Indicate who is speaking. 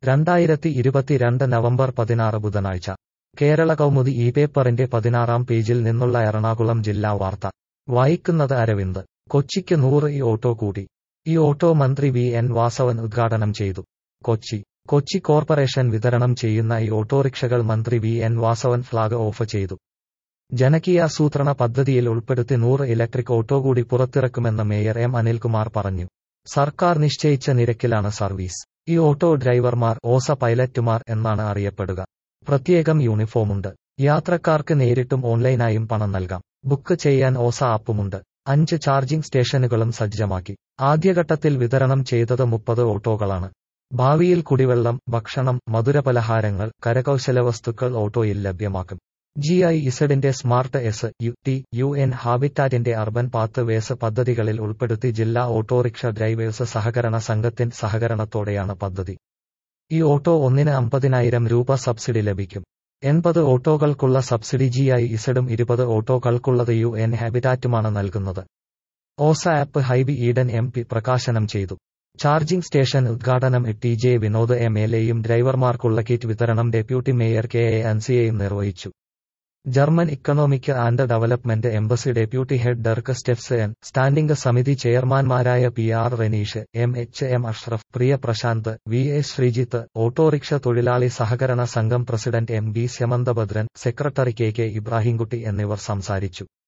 Speaker 1: രണ്ടായിരത്തി ഇരുപത്തിരണ്ട് നവംബർ പതിനാറ് ബുധനാഴ്ച കേരള കൗമുദി ഈ പേപ്പറിന്റെ പതിനാറാം പേജിൽ നിന്നുള്ള എറണാകുളം ജില്ലാ വാർത്ത വായിക്കുന്നത് അരവിന്ദ് കൊച്ചിക്ക് നൂറ് ഈ ഓട്ടോ കൂടി ഈ ഓട്ടോ മന്ത്രി വി എൻ വാസവൻ ഉദ്ഘാടനം ചെയ്തു കൊച്ചി കൊച്ചി കോർപ്പറേഷൻ വിതരണം ചെയ്യുന്ന ഈ ഓട്ടോറിക്ഷകൾ മന്ത്രി V N Vasavan flag off ചെയ്തു ജനകീയാസൂത്രണ പദ്ധതിയിൽ ഉൾപ്പെടുത്തി നൂറ് ഇലക്ട്രിക് ഓട്ടോ കൂടി പുറത്തിറക്കുമെന്ന് മേയർ എം അനിൽകുമാർ പറഞ്ഞു സർക്കാർ നിശ്ചയിച്ച നിരക്കിലാണ് സർവീസ് ഈ ഓട്ടോ ഡ്രൈവർമാർ ഓസ പൈലറ്റുമാർ എന്നാണ് അറിയപ്പെടുക പ്രത്യേകം യൂണിഫോമുണ്ട് യാത്രക്കാർക്ക് നേരിട്ടും ഓൺലൈനായും പണം നൽകാം ബുക്ക് ചെയ്യാൻ ഓസ ആപ്പുമുണ്ട് അഞ്ച് ചാർജിംഗ് സ്റ്റേഷനുകളും സജ്ജമാക്കി ആദ്യഘട്ടത്തിൽ വിതരണം ചെയ്തത് മുപ്പത് ഓട്ടോകളാണ് ഭാവിയിൽ കുടിവെള്ളം ഭക്ഷണം മധുരപലഹാരങ്ങൾ കരകൗശല വസ്തുക്കൾ ഓട്ടോയിൽ ലഭ്യമാക്കും ജി ഐ ഇസഡിന്റെ smart S U T U N ഹാബിറ്റാറ്റിന്റെ അർബൻ പാത്ത് വേസ് പദ്ധതികളിൽ ഉൾപ്പെടുത്തി ജില്ലാ ഓട്ടോറിക്ഷ ഡ്രൈവേഴ്സ് സഹകരണ സംഘത്തിന്റെ സഹകരണത്തോടെയാണ് പദ്ധതി ഈ ഓട്ടോ ഒന്നിന് അമ്പതിനായിരം രൂപ സബ്സിഡി ലഭിക്കും എൺപത് ഓട്ടോകൾക്കുള്ള സബ്സിഡി ജി ഐ ഇസഡും ഇരുപത് ഓട്ടോകൾക്കുള്ളത് യു എൻ ഹാബിറ്റാറ്റുമാണ് നൽകുന്നത് ഓസ app Hibi Eden M P പ്രകാശനം ചെയ്തു ചാർജിംഗ് സ്റ്റേഷൻ ഉദ്ഘാടനം T J Vinod M L എയും ഡ്രൈവർമാർക്കുള്ള കിറ്റ് വിതരണം ഡെപ്യൂട്ടി മേയർ കെ എ അൻസിയയും നിർവഹിച്ചു German economic and development embassy deputy head Dirk Steffes എൻ സ്റ്റാൻഡിംഗ് സമിതി ചെയർമാൻമാരായ P R Ranish M H M Ashraf Priya Prashanth V A Sreejith autorickshaw തൊഴിലാളി സഹകരണ സംഘം president M B Syamanthabhadran secretary K K Ibrahimkutty എന്നിവർ സംസാരിച്ചു